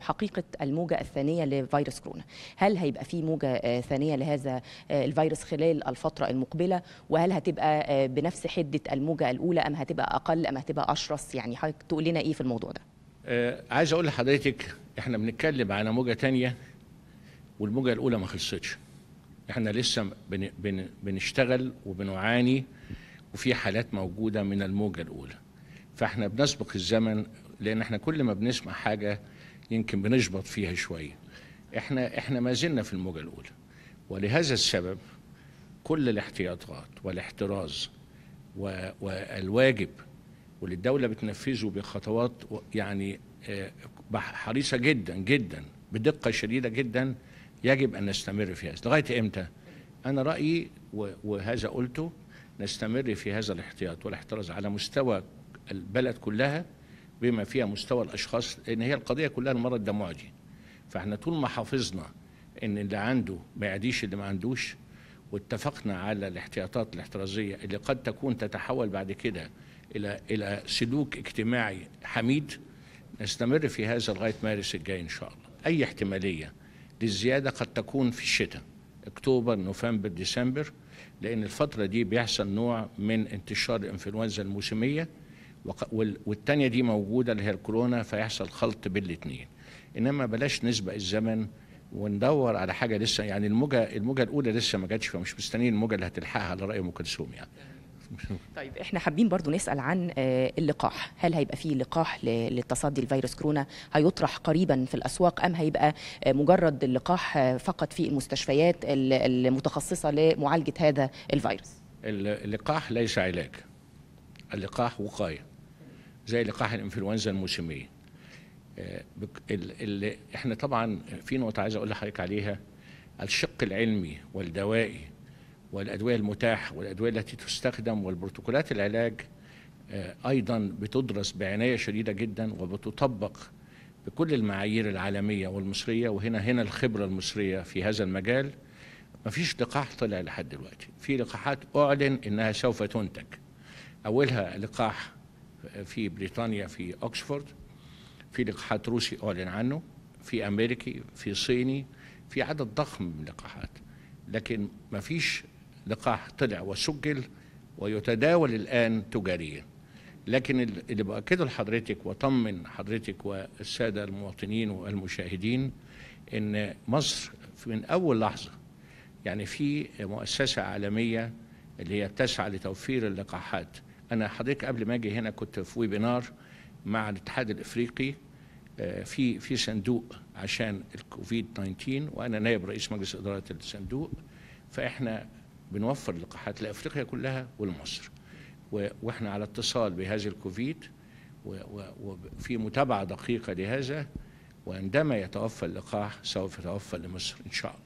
حقيقه الموجه الثانيه لفيروس كورونا هل هيبقى في موجه ثانيه لهذا الفيروس خلال الفتره المقبله وهل هتبقى بنفس حده الموجه الاولى ام هتبقى اقل ام هتبقى اشرس يعني حضرتك تقول لنا ايه في الموضوع ده آه عايز اقول لحضرتك احنا بنتكلم على موجه تانية والموجه الاولى ما خلصتش احنا لسه بن بن بنشتغل وبنعاني وفي حالات موجوده من الموجه الاولى فاحنا بنسبق الزمن لان احنا كل ما بنسمع حاجه يمكن بنشبط فيها شويه احنا احنا ما زلنا في الموجه الاولى ولهذا السبب كل الاحتياطات والاحتراز والواجب واللي الدولة بتنفذه بخطوات يعني حريصة جدا جدا بدقة شديدة جدا يجب أن نستمر في هذا لغاية إمتى؟ أنا رأيي وهذا قلته نستمر في هذا الاحتياط والاحتراز على مستوى البلد كلها بما فيها مستوى الأشخاص لأن هي القضية كلها المرض ده معدي فاحنا طول ما حافظنا ان اللي عنده ما يعديش اللي ما عندوش واتفقنا على الاحتياطات الاحترازيه اللي قد تكون تتحول بعد كده الى الى سلوك اجتماعي حميد نستمر في هذا لغايه مارس الجاي ان شاء الله. اي احتماليه للزياده قد تكون في الشتاء اكتوبر نوفمبر ديسمبر لان الفتره دي بيحصل نوع من انتشار الانفلونزا الموسميه والثانيه دي موجوده اللي هي الكورونا فيحصل خلط بين الاثنين. انما بلاش نسبق الزمن وندور على حاجه لسه يعني الموجه الموجه الاولى لسه ما جاتش فمش مستنيين الموجه اللي هتلحقها على راي ام كلثوم يعني طيب احنا حابين برضو نسال عن اللقاح هل هيبقى فيه لقاح للتصدي لفيروس كورونا هيطرح قريبا في الاسواق ام هيبقى مجرد اللقاح فقط في المستشفيات المتخصصه لمعالجه هذا الفيروس اللقاح ليس علاج اللقاح وقايه زي لقاح الانفلونزا الموسميه اللي احنا طبعا في نقطه عايز اقول لحضرتك عليها الشق العلمي والدوائي والادويه المتاحه والادويه التي تستخدم والبروتوكولات العلاج ايضا بتدرس بعنايه شديده جدا وبتطبق بكل المعايير العالميه والمصريه وهنا هنا الخبره المصريه في هذا المجال ما فيش لقاح طلع لحد دلوقتي في لقاحات اعلن انها سوف تنتج اولها لقاح في بريطانيا في اوكسفورد في لقاحات روسي اعلن عنه في امريكي في صيني في عدد ضخم من اللقاحات لكن ما فيش لقاح طلع وسجل ويتداول الان تجاريا لكن اللي باكده لحضرتك واطمن حضرتك والساده المواطنين والمشاهدين ان مصر من اول لحظه يعني في مؤسسه عالميه اللي هي بتسعى لتوفير اللقاحات انا حضرتك قبل ما اجي هنا كنت في ويبينار مع الاتحاد الافريقي في في صندوق عشان الكوفيد 19 وانا نائب رئيس مجلس اداره الصندوق فاحنا بنوفر لقاحات لافريقيا كلها ولمصر واحنا على اتصال بهذه الكوفيد وفي متابعه دقيقه لهذا وعندما يتوفى اللقاح سوف يتوفى لمصر ان شاء الله